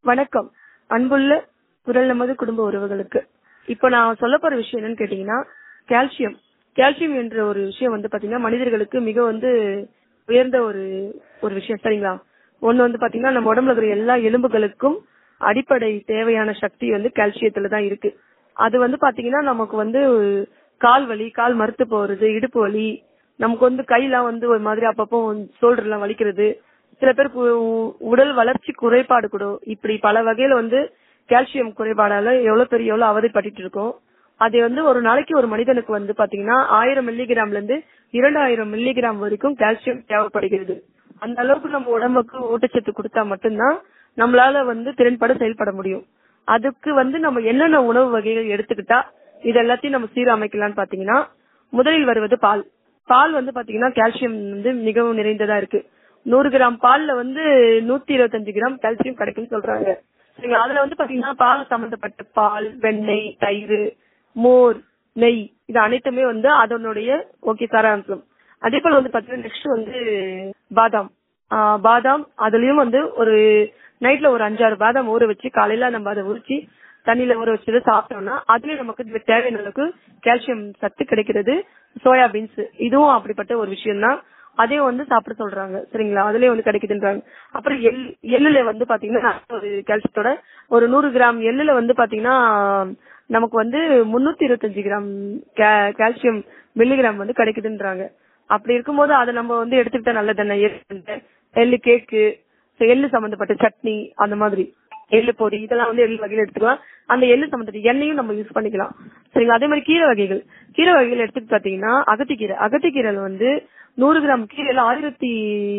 வணக்கம் அன்புள்ள குரல் நமது குடும்ப உறவுகளுக்கு இப்போ நான் சொல்ல போற விஷயம் என்னன்னு கேட்டீங்கன்னா கால்சியம் கால்சியம் என்ற ஒரு விஷயம் வந்து பாத்தீங்கன்னா மனிதர்களுக்கு மிக வந்து உயர்ந்த ஒரு ஒரு விஷயம் சரிங்களா ஒண்ணு வந்து பாத்தீங்கன்னா நம்ம உடம்புல இருக்கிற எல்லா எலும்புகளுக்கும் அடிப்படை தேவையான சக்தி வந்து கால்சியத்துல தான் இருக்கு அது வந்து பாத்தீங்கன்னா நமக்கு வந்து கால் வலி கால் மறுத்து போறது இடுப்பு வலி நமக்கு வந்து கையெல்லாம் வந்து ஒரு மாதிரி அப்பப்போ ஷோல்டர் எல்லாம் வலிக்கிறது சில பேருக்கு உ- உடல் வளர்ச்சி குறைபாடு கூட இப்படி பல வகையில வந்து கால்சியம் குறைபாடால எவ்வளவு பெரிய எவ்வளவு அவதிப்பட்டு இருக்கோம் அது வந்து ஒரு நாளைக்கு ஒரு மனிதனுக்கு வந்து பாத்தீங்கன்னா ஆயிரம் மில்லிகிராம்ல இருந்து இரண்டாயிரம் மில்லிகிராம் வரைக்கும் கால்சியம் தேவைப்படுகிறது அந்த அளவுக்கு நம்ம உடம்புக்கு ஊட்டச்சத்து கொடுத்தா மட்டும்தான் நம்மளால வந்து திறன்பட செயல்பட முடியும் அதுக்கு வந்து நம்ம என்னென்ன உணவு வகைகள் எடுத்துக்கிட்டா இது எல்லாத்தையும் நம்ம சீரமைக்கலாம்னு பாத்தீங்கன்னா முதலில் வருவது பால் பால் வந்து பாத்தீங்கன்னா கால்சியம் வந்து மிகவும் நிறைந்ததா இருக்கு நூறு கிராம் பால்ல வந்து நூத்தி இருபத்தஞ்சு கிராம் கால்சியம் கிடைக்கும்னு சொல்றாங்க சரிங்களா அதுல வந்து பாத்தீங்கன்னா பால் சம்பந்தப்பட்ட பால் வெண்ணெய் தயிர் மோர் நெய் இது அனைத்துமே வந்து அதனுடைய ஓகே சாராம்சம் அதே போல வந்து பாத்தீங்கன்னா நெக்ஸ்ட் வந்து பாதாம் ஆஹ் பாதாம் அதுலயும் வந்து ஒரு நைட்ல ஒரு அஞ்சாறு பாதாம் ஊற வச்சு காலையில நம்ம அதை உரிச்சு தண்ணியில ஊற வச்சு சாப்பிட்டோம்னா அதுலயும் நமக்கு தேவையான அளவுக்கு கால்சியம் சத்து கிடைக்கிறது சோயா பீன்ஸ் இதுவும் அப்படிப்பட்ட ஒரு விஷயம் தான் அதையும் வந்து சாப்பிட சொல்றாங்க சரிங்களா அதுலயும் வந்து கிடைக்குதுன்றாங்க அப்புறம் எள் எள்ளுல வந்து பாத்தீங்கன்னா ஒரு கால்சியத்தோட ஒரு நூறு கிராம் எள்ளுல வந்து பாத்தீங்கன்னா நமக்கு வந்து முன்னூத்தி இருபத்தஞ்சு கிராம் கா- கால்சியம் மில்லிகிராம் வந்து கிடைக்குதுன்றாங்க அப்படி இருக்கும்போது அதை நம்ம வந்து எடுத்துக்கிட்டா நல்லது தானே எள்ளு எள்ளு கேக்கு எள்ளு சம்பந்தப்பட்ட சட்னி அந்த மாதிரி எள்ளு பொடி இதெல்லாம் வந்து எள்ளு வகையில எடுத்துக்கலாம் அந்த எள்ளு சம்பந்தப்பட்ட எண்ணெயும் நம்ம யூஸ் பண்ணிக்கலாம் சரிங்களா அதே மாதிரி கீரை வகைகள் கீரை வகைகள் எடுத்துட்டு பாத்தீங்கன்னா அகத்திக்கீரை அகத்திக்கீரைல வந்து நூறு கிராம் கீரையில ஆயிரத்தி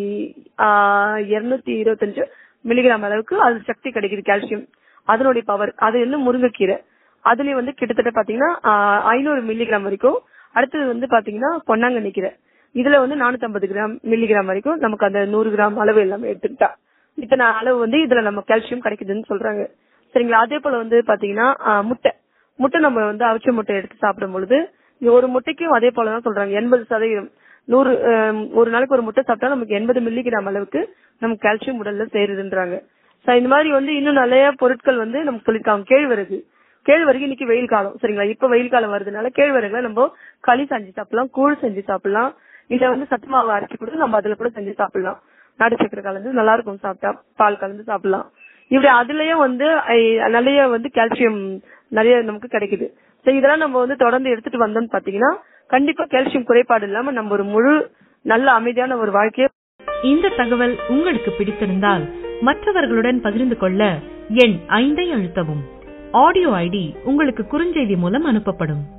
இருநூத்தி இருபத்தஞ்சு மில்லிகிராம் அளவுக்கு அது சக்தி கிடைக்குது கால்சியம் அதனுடைய பவர் அது வந்து முருங்கைக்கீரை அதுலயும் வந்து கிட்டத்தட்ட பாத்தீங்கன்னா ஐநூறு மில்லிகிராம் வரைக்கும் அடுத்தது வந்து பாத்தீங்கன்னா பொன்னாங்கண்ணி கீரை இதுல வந்து 450 கிராம் மில்லிகிராம் வரைக்கும் நமக்கு அந்த நூறு கிராம் அளவு எல்லாமே எடுத்துக்கிட்டா இத்தனை அளவு வந்து இதுல நம்ம கால்சியம் கிடைக்குதுன்னு சொல்றாங்க சரிங்களா அதே போல வந்து பாத்தீங்கன்னா ஆஹ் முட்டை முட்டை நம்ம வந்து அவிச்ச முட்டை எடுத்து சாப்பிடும் பொழுது இது ஒரு முட்டைக்கும் அதே போலதான் சொல்றாங்க எண்பது சதவீதம் நூறு ஆஹ் ஒரு நாளைக்கு ஒரு முட்டை சாப்பிட்டா நமக்கு எண்பது மில்லிகிராம் அளவுக்கு நமக்கு கால்சியம் உடல்ல சேருதுன்றாங்க சோ இந்த மாதிரி வந்து இன்னும் நிறைய பொருட்கள் வந்து நமக்கு சொல்லிருக்காங்க கேழ்வரகு கேழ்வரகு இன்னைக்கு வெயில் காலம் சரிங்களா இப்ப வெயில் காலம் வருதுனால கேழ்வரகுல நம்ம களி செஞ்சு சாப்பிடலாம் கூழ் செஞ்சு சாப்பிடலாம் இல்ல வந்து சத்து மாவு அரைச்சு கூட நம்ம அதுல கூட செஞ்சு சாப்பிடலாம் நாடு சக்கரை கலந்து நல்லா இருக்கும் சாப்பிட்டா பால் கலந்து சாப்பிடலாம் இப்படி அதுலயும் வந்து ஐ- நிறைய வந்து கால்சியம் நிறைய நமக்கு கிடைக்குது சோ இதெல்லாம் நம்ம வந்து தொடர்ந்து எடுத்துட்டு வந்தோம்னு பாத்தீங்கன்னா கண்டிப்பா கால்சியம் குறைபாடு இல்லாம நம்ம ஒரு முழு நல்ல அமைதியான ஒரு வாழ்க்கையை இந்த தகவல் உங்களுக்கு பிடித்திருந்தால் மற்றவர்களுடன் பகிர்ந்து கொள்ள எண் ஐந்தை அழுத்தவும் ஆடியோ ஐடி உங்களுக்கு குறுஞ்செய்தி மூலம் அனுப்பப்படும்